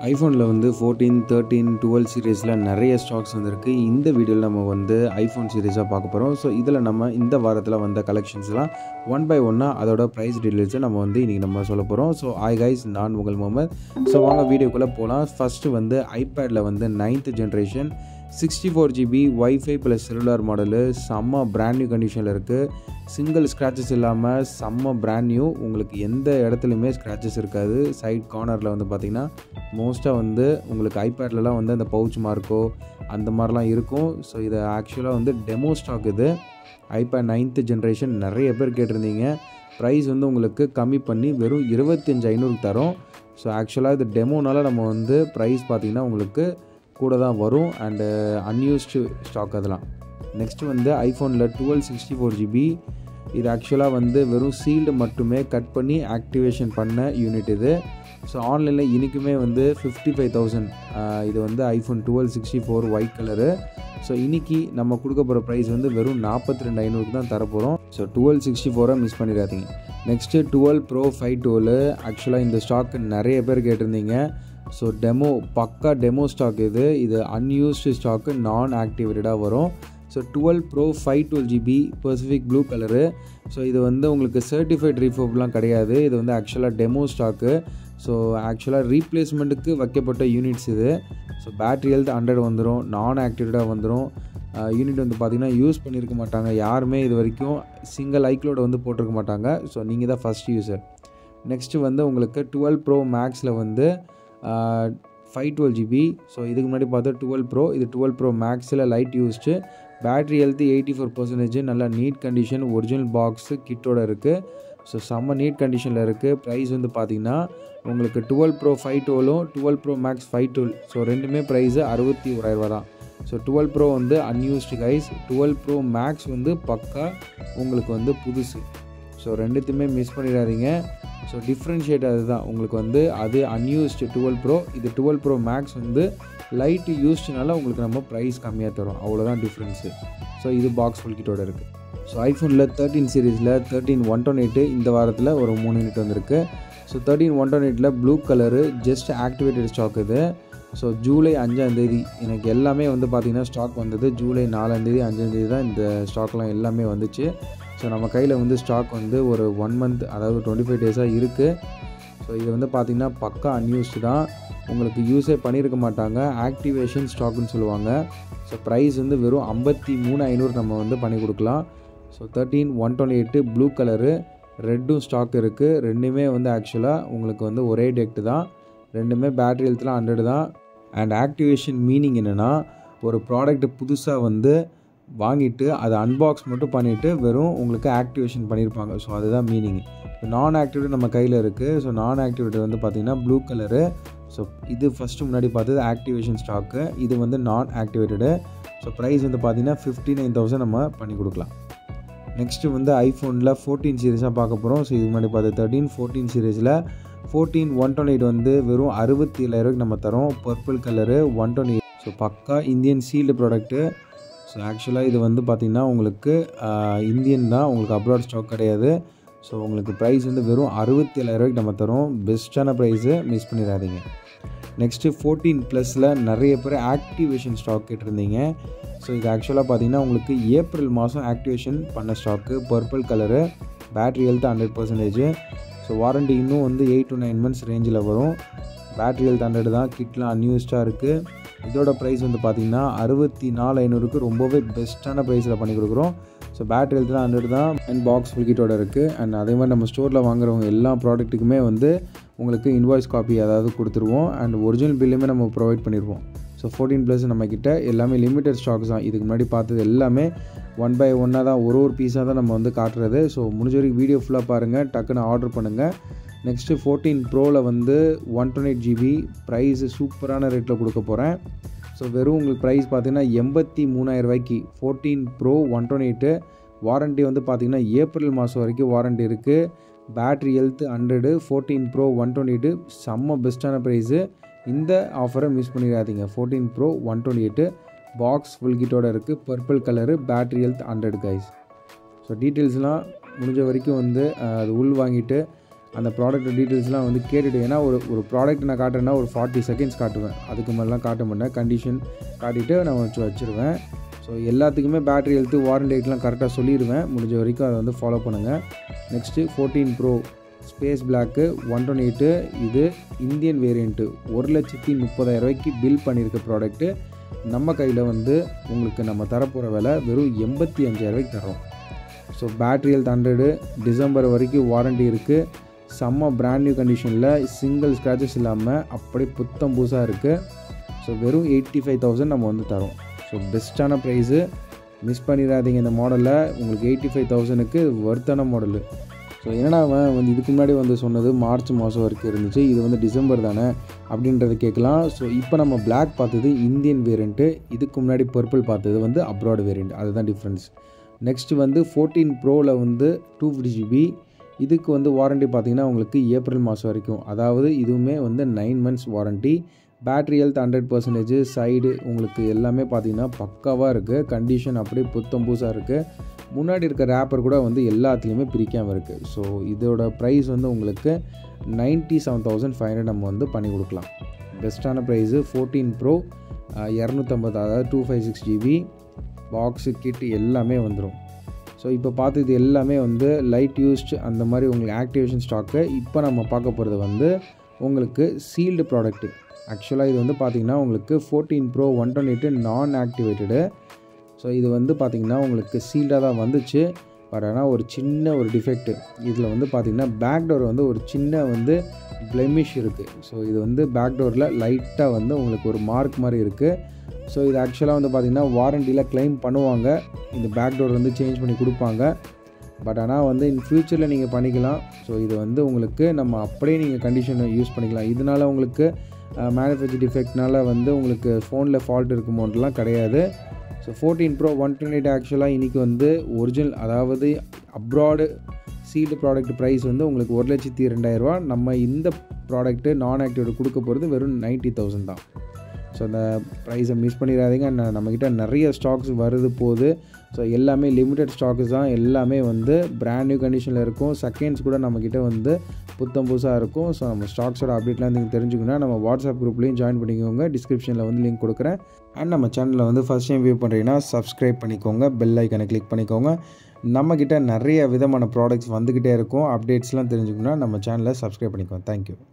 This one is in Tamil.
ஐஃபோனில் வந்து ஃபோர்டீன் தேர்ட்டீன் டுவெல் சீரீஸில் நிறைய ஸ்டாக்ஸ் வந்திருக்கு இந்த வீடியோவில் நம்ம வந்து ஐஃபோன் சீரீஸாக பார்க்க போகிறோம் ஸோ இதில் நம்ம இந்த வாரத்தில் வந்த கலெக்ஷன்ஸ்லாம் ஒன் பை ஒன்னாக அதோட ப்ரைஸ் டீட்டெயில்ஸை நம்ம வந்து இன்றைக்கி நம்ம சொல்ல போகிறோம் ஸோ ஐ கைஸ் நான் உங்கள் முகமது ஸோ வாங்க வீடியோக்குள்ளே போகலாம் ஃபஸ்ட்டு வந்து ஐபேடில் வந்து ninth generation sixty four GB wifi plus cellular model செம்ம பிராண்ட் நியூ கண்டிஷனில் இருக்குது சிங்கிள் ஸ்க்ராச்சஸ் இல்லாமல் செம்ம பிராண்ட் நியூ உங்களுக்கு எந்த இடத்துலையுமே ஸ்க்ராச்சஸ் இருக்காது சைட் கார்னரில் வந்து பார்த்திங்கன்னா மோஸ்ட்டாக வந்து உங்களுக்கு ஐபேட்லலாம் வந்து அந்த பவுச் மார்க்கோ அந்த மாதிரிலாம் இருக்கும் ஸோ இது ஆக்சுவலாக வந்து டெமோ ஸ்டாக் இது ஐபேட் நைன்த்து ஜென்ரேஷன் நிறைய பேர் கேட்டிருந்தீங்க ப்ரைஸ் வந்து உங்களுக்கு கம்மி பண்ணி வெறும் இருபத்தஞ்சி ஐநூறுக்கு தரோம் ஸோ ஆக்சுவலாக இது டெமோனால நம்ம வந்து ப்ரைஸ் பார்த்திங்கன்னா உங்களுக்கு கூட தான் வரும் அண்டு அன்யூஸ்டு ஸ்டாக் அதெல்லாம் நெக்ஸ்ட் வந்து ஐஃபோனில் டுவெல் சிக்ஸ்டி ஃபோர் ஜிபி இது ஆக்சுவலாக வந்து வெறும் சீல்டு மட்டுமே கட் பண்ணி ஆக்டிவேஷன் பண்ண யூனிட் இது ஸோ ஆன்லைனில் இன்றைக்குமே வந்து ஃபிஃப்டி ஃபைவ் தௌசண்ட் இது வந்து iPhone twelve sixty four white colour so இன்றைக்கி நம்ம கொடுக்க போகிற ப்ரைஸ் வந்து வெறும் நாற்பத்தி ரெண்டு ஐநூறுக்கு தான் தரப்போகிறோம் ஸோ டுவெல் சிக்ஸ்டி ஃபோரை மிஸ் பண்ணிடாதீங்க next twelve pro five twelve ஆக்சுவலாக இந்த ஸ்டாக் நிறைய பேர் கேட்டிருந்தீங்க ஸோ டெமோ பக்கா டெமோ ஸ்டாக் இது இது அன்யூஸ்டு ஸ்டாக்கு நான் ஆக்டிவேட்டடாக வரும் so twelve pro five twelve GB Pacific blue colour so இது வந்து உங்களுக்கு சர்டிஃபைட் ரீஃபோப்லாம் கிடையாது இது வந்து ஆக்சுவலாக டெமோ ஸ்டாக்கு ஸோ ஆக்சுவலாக ரீப்ளேஸ்மெண்ட்டுக்கு வைக்கப்பட்ட யூனிட்ஸ் இது ஸோ பேட்ரி ஹெல்த் ஹண்ட்ரட் வந்துடும் நான் ஆக்டிவேட்டாக வந்துடும் யூனிட் வந்து பார்த்திங்கன்னா யூஸ் பண்ணியிருக்க மாட்டாங்க யாருமே இது வரைக்கும் சிங்கிள் ஐக்லோட வந்து போட்டிருக்க மாட்டாங்க ஸோ நீங்கள் தான் ஃபஸ்ட் யூசர் நெக்ஸ்ட்டு வந்து உங்களுக்கு டுவெல் ப்ரோ மேக்ஸில் வந்து ஃபைவ் டுவெல் ஜிபி ஸோ இதுக்கு முன்னாடி பார்த்தா டுவெல் ப்ரோ இது டுவெல் ப்ரோ மேக்ஸில் light used battery health eighty four percentage நல்லா நீட் கண்டிஷன் ஒரிஜினல் பாக்ஸு கிட்டோட இருக்குது ஸோ செம்ம நீட் கண்டிஷனில் இருக்குது ப்ரைஸ் வந்து பார்த்திங்கன்னா உங்களுக்கு டுவெல் ப்ரோ ஃபைவ் டுவெலும் twelve pro max five twelve so ரெண்டுமே ப்ரைஸு அறுபத்தி ஓராயிரரூவா தான் ஸோ டுவெல் ப்ரோ வந்து unused guys twelve pro max வந்து பக்கா உங்களுக்கு வந்து புதுசு ஸோ ரெண்டுத்தையுமே மிஸ் பண்ணிடாதீங்க ஸோ டிஃப்ரென்ஷியேட் அதுதான் உங்களுக்கு வந்து அது அன்யூஸ்டு டுவெல் ப்ரோ இது டுவெல் ப்ரோ மேக்ஸ் வந்து லைட்டு யூஸ்டுனால உங்களுக்கு நம்ம ப்ரைஸ் கம்மியாக தரும் அவ்வளோதான் டிஃப்ரென்ஸு ஸோ இது பாக்ஸ் ஃபுல் கிட்டோட இருக்குது ஸோ ஐஃபோனில் தேர்ட்டின் சீரீஸில் தேர்ட்டின் ஒன் டொன் எயிட்டு இந்த வாரத்தில் ஒரு மூணு யூனிட் வந்திருக்கு ஸோ தேர்ட்டின் ஒன் டொன் எயிட்டில் blue colour just activated stock இது ஸோ ஜூலை அஞ்சாந்தேதி எனக்கு எல்லாமே வந்து பார்த்திங்கன்னா ஸ்டாக் வந்தது ஜூலை நாலாந்தேதி அஞ்சாந்தேதி தான் இந்த ஸ்டாக்லாம் எல்லாமே வந்துச்சு ஸோ நம்ம கையில் வந்து ஸ்டாக் வந்து ஒரு ஒன் மந்த் அதாவது டுவெண்ட்டி ஃபைவ் டேஸாக இருக்குது ஸோ இது வந்து பார்த்திங்கன்னா பக்கா அன்யூஸ்டு தான் உங்களுக்கு யூஸே பண்ணியிருக்க மாட்டாங்க ஆக்டிவேஷன் ஸ்டாக்குன்னு சொல்லுவாங்க ஸோ ப்ரைஸ் வந்து வெறும் ஐம்பத்தி மூணு ஐநூறு நம்ம வந்து பண்ணி கொடுக்கலாம் so thirteen one twenty eight blue colour ரெட்டும் ஸ்டாக் இருக்குது ரெண்டுமே வந்து ஆக்சுவலாக உங்களுக்கு வந்து ஒரே டெக்ட்டு தான் ரெண்டுமே பேட்ரி ஹெல்த்லாம் ஹண்ட்ரட் தான் அண்ட் ஆக்டிவேஷன் மீனிங் என்னென்னா ஒரு ப்ராடக்ட் புதுசாக வந்து வாங்கிட்டு அதை அன்பாக்ஸ் மட்டும் பண்ணிவிட்டு வெறும் உங்களுக்கு ஆக்டிவேஷன் பண்ணியிருப்பாங்க ஸோ அதுதான் மீனிங் இப்போ நான் ஆக்டிவேட் நம்ம கையில் இருக்குது ஸோ நான் ஆக்டிவேட் வந்து பார்த்திங்கன்னா ப்ளூ கலரு ஸோ இது ஃபஸ்ட்டு முன்னாடி பார்த்தது ஆக்டிவேஷன் ஸ்டாக்கு இது வந்து நான் ஆக்டிவேட்டடு ஸோ ப்ரைஸ் வந்து பார்த்திங்கன்னா ஃபிஃப்டி நைன் தௌசண்ட் நம்ம பண்ணி கொடுக்கலாம் நெக்ஸ்ட்டு வந்து ஐஃபோனில் ஃபோர்டீன் சீரீஸாக பார்க்க போகிறோம் ஸோ இது முன்னாடி பார்த்து தேர்ட்டீன் ஃபோர்டீன் சீரீஸில் ஃபோர்டீன் ஒன் டுவெண்ட்டி எயிட் வந்து வெறும் அறுபத்தி ஏழாயிரூவாய்க்கு நம்ம தரோம் purple colour one twenty eight so பக்கா இந்தியன் சீல்டு ப்ராடக்ட்டு ஸோ ஆக்சுவலாக இது வந்து பார்த்திங்கன்னா உங்களுக்கு இந்தியன் தான் உங்களுக்கு அப்ராட் ஸ்டாக் கிடையாது ஸோ உங்களுக்கு ப்ரைஸ் வந்து வெறும் அறுபத்தி ஏழாயிரூவாய்க்கு நம்ம தரோம் பெஸ்ட்டான ப்ரைஸு மிஸ் பண்ணிடாதீங்க நெக்ஸ்ட்டு ஃபோர்டீன் ப்ளஸில் நிறைய பேர் ஆக்டிவேஷன் ஸ்டாக் கேட்டிருந்தீங்க ஸோ இது ஆக்சுவலாக பார்த்தீங்கன்னா உங்களுக்கு ஏப்ரல் மாதம் ஆக்டிவேஷன் பண்ண stock purple colour battery health hundred percentage so warranty இன்னும் வந்து எயிட் டு நைன் மந்த்ஸ் ரேஞ்சில் வரும் பேட்ரி ஹெல்த் ஹண்ட்ரட் தான் கிட்லாம் அன்யூஸ்டாக இருக்குது இதோட ப்ரைஸ் வந்து பார்த்திங்கன்னா அறுபத்தி நாலு ஐநூறுக்கு ரொம்பவே பெஸ்ட்டான ப்ரைஸில் பண்ணி கொடுக்குறோம் ஸோ பேட்ரி ஹெல்த்லாம் ஹண்ட்ரட் தான் அண்ட் பாக்ஸ் ஃபுல் கிட்டோட இருக்குது அண்ட் அதே மாதிரி நம்ம ஸ்டோரில் வாங்குறவங்க எல்லா ப்ராடக்ட்டுக்குமே வந்து உங்களுக்கு இன்வாய்ஸ் காப்பி அதாவது கொடுத்துருவோம் அண்ட் ஒரிஜினல் பில்லுமே நம்ம ப்ரொவைட் பண்ணிடுவோம் ஸோ ஃபோர்டீன் ப்ளஸ் நம்மக்கிட்ட எல்லாமே லிமிட்டட் ஸ்டாக்ஸ் தான் இதுக்கு முன்னாடி பார்த்தது எல்லாமே ஒன் பை ஒன்னாக தான் ஒரு ஒரு பீஸாக தான் நம்ம வந்து காட்டுறது ஸோ முடிஞ்ச வரைக்கும் வீடியோ ஃபுல்லாக பாருங்கள் டக்குன்னு ஆர்டர் பண்ணுங்கள் நெக்ஸ்ட்டு ஃபோர்டீன் ப்ரோவில் வந்து one twenty eight GB price சூப்பரான ரேட்டில் கொடுக்க போகிறேன் ஸோ வெறும் உங்களுக்கு ப்ரைஸ் பார்த்தீங்கன்னா எண்பத்தி மூணாயிரம் ரூபாய்க்கு fourteen pro one twenty eight warranty வந்து பார்த்திங்கன்னா ஏப்ரல் மாதம் வரைக்கும் வாரண்ட்டி இருக்குது battery health hundred fourteen pro one twenty eight செம்ம பெஸ்ட்டான ப்ரைஸு இந்த ஆஃபரை மிஸ் பண்ணிடாதீங்க fourteen pro one twenty eight box full கிட்டோட இருக்குது purple colour battery health hundred guys so டீட்டெயில்ஸ்லாம் முடிஞ்ச வரைக்கும் வந்து அது உள் வாங்கிட்டு அந்த ப்ராடக்ட் டீட்டெயில்ஸ்லாம் வந்து கேட்டுட்டு ஏன்னா ஒரு ஒரு ப்ராடக்ட் நான் காட்டுறேன்னா ஒரு ஃபார்ட்டி செகண்ட்ஸ் காட்டுவேன் அதுக்கு மேலாம் காட்ட மாட்டேன் கண்டிஷன் காட்டிட்டு நான் வச்சு வச்சுருவேன் ஸோ எல்லாத்துக்குமே பேட்டரி ஹெல்த்து வாரண்டி டேட்லாம் கரெக்டாக சொல்லிடுவேன் முடிஞ்ச வரைக்கும் அதை வந்து ஃபாலோ பண்ணுங்கள் next fourteen pro space black one twenty eight இது இந்தியன் வேரியண்ட்டு ஒரு லட்சத்தி முப்பதாயிரம் ரூபாய்க்கு பில் பண்ணியிருக்க ப்ராடக்ட்டு நம்ம கையில் வந்து உங்களுக்கு நம்ம தரப்போகிற விலை வெறும் எண்பத்தி அஞ்சாயிரம் ரூபாய்க்கு தரோம் so battery health hundred December வரைக்கும் வாரண்டி இருக்குது செம்ம பிராண்ட் நியூ கண்டிஷனில் சிங்கிள் ஸ்க்ராச்சஸ் இல்லாமல் அப்படியே புத்தம் புதுசாக இருக்குது ஸோ வெறும் எயிட்டி ஃபைவ் தௌசண்ட் நம்ம வந்து தரோம் ஸோ பெஸ்ட்டான ப்ரைஸு மிஸ் பண்ணிடாதீங்க இந்த மாடலில் உங்களுக்கு எயிட்டி ஃபைவ் தௌசண்ட்க்கு ஒர்த்தான மாடலு ஸோ என்னடா அவன் வந்து இதுக்கு முன்னாடி வந்து சொன்னது மார்ச் மாதம் வரைக்கும் இருந்துச்சு இது வந்து டிசம்பர் தானே அப்படின்றத கேட்கலாம் ஸோ இப்போ நம்ம பிளாக் பார்த்தது இந்தியன் வேரியண்ட்டு இதுக்கு முன்னாடி பர்பிள் பார்த்தது வந்து அப்ராட் வேரியண்ட் அதுதான் டிஃப்ரென்ஸ் நெக்ஸ்ட் வந்து ஃபோர்டீன் ப்ரோவில் வந்து டூ ஃபிஃப்டி ஜிபி இதுக்கு வந்து வாரண்டி பார்த்தீங்கன்னா உங்களுக்கு ஏப்ரல் மாதம் வரைக்கும் அதாவது இதுவுமே வந்து nine months warranty battery health hundred percentage side உங்களுக்கு எல்லாமே பார்த்தீங்கன்னா பக்காவாக இருக்குது கண்டிஷன் அப்படியே புத்தம் புதுசாக இருக்குது முன்னாடி இருக்க ரேப்பர் கூட வந்து எல்லாத்துலேயுமே பிரிக்காமல் இருக்குது ஸோ இதோட ப்ரைஸ் வந்து உங்களுக்கு ninety seven thousand five hundred நம்ம வந்து பண்ணி கொடுக்கலாம் பெஸ்ட்டான ப்ரைஸு ஃபோர்டீன் ப்ரோ இரநூத்தம்பது அதாவது two five six GB box kit எல்லாமே வந்துடும் ஸோ இப்போ பார்த்தது எல்லாமே வந்து லைட் யூஸ்ட் அந்த மாதிரி உங்களுக்கு ஆக்டிவேஷன் ஸ்டாக்கு இப்போ நம்ம பார்க்க போகிறது வந்து உங்களுக்கு சீல்டு ப்ராடக்ட்டு ஆக்சுவலாக இது வந்து பார்த்திங்கன்னா உங்களுக்கு fourteen pro one twenty eight non activated so இது வந்து பார்த்திங்கன்னா உங்களுக்கு சீல்டாக தான் வந்துச்சு பட் ஆனால் ஒரு சின்ன ஒரு டிஃபெக்ட்டு இதில் வந்து பார்த்திங்கன்னா பேக் டோர் வந்து ஒரு சின்ன வந்து பிளெமிஷ் இருக்குது ஸோ இது வந்து பேக் டோரில் லைட்டாக வந்து உங்களுக்கு ஒரு மார்க் மாதிரி இருக்குது ஸோ இது ஆக்சுவலாக வந்து பார்த்திங்கன்னா வாரண்டியில் க்ளைம் பண்ணுவாங்க இந்த பேக் டோர் வந்து சேஞ்ச் பண்ணி கொடுப்பாங்க பட் ஆனால் வந்து இன் ஃப்யூச்சரில் நீங்கள் பண்ணிக்கலாம் ஸோ இது வந்து உங்களுக்கு நம்ம அப்படியே நீங்கள் கண்டிஷனை யூஸ் பண்ணிக்கலாம் இதனால் உங்களுக்கு மேனுஃபேக்சர் டிஃபெக்ட்னால வந்து உங்களுக்கு ஃபோனில் ஃபால்ட் இருக்குமோன்றலாம் கிடையாது so fourteen pro one twenty eight ஆக்சுவலாக இன்றைக்கி வந்து ஒரிஜினல் அதாவது அப்ராடு சீல்டு ப்ராடக்ட் ப்ரைஸ் வந்து உங்களுக்கு ஒரு லட்சத்தி ரெண்டாயிரரூவா நம்ம இந்த ப்ராடக்ட்டு நான் ஆக்டிவேட் கொடுக்க போகிறது வெறும் நைன்ட்டி தௌசண்ட் தான் ஸோ அந்த ப்ரைஸை மிஸ் பண்ணிடாதீங்க நம்மக்கிட்ட நிறைய ஸ்டாக்ஸ் வருது போகுது ஸோ எல்லாமே லிமிடெட் ஸ்டாக்ஸ் தான் எல்லாமே வந்து பிராண்ட் நியூ கண்டிஷனில் இருக்கும் செகண்ட்ஸ் கூட நம்மக்கிட்ட வந்து புத்தம் புதுசாக இருக்கும் ஸோ நம்ம ஸ்டாக்ஸோட அப்டேட்லாம் நீங்கள் தெரிஞ்சுக்கணும்னா நம்ம வாட்ஸ்அப் குரூப்லேயும் ஜாயின் பண்ணிக்கோங்க டிஸ்கிரிப்ஷனில் வந்து லிங்க் கொடுக்குறேன் அண்ட் நம்ம சேனலில் வந்து ஃபஸ்ட் டைம் வியூ பண்ணுறீங்கன்னா சப்ஸ்கிரைப் பண்ணிக்கோங்க பெல் ஐக்கனை கிளிக் பண்ணிக்கோங்க நம்மக்கிட்ட நிறைய விதமான ப்ராடக்ட்ஸ் வந்துக்கிட்டே இருக்கும் அப்டேட்ஸ்லாம் தெரிஞ்சுக்கணும்னா நம்ம சேனலை சப்ஸ்கிரைப் பண்ணிக்கோங்க தேங்க்யூ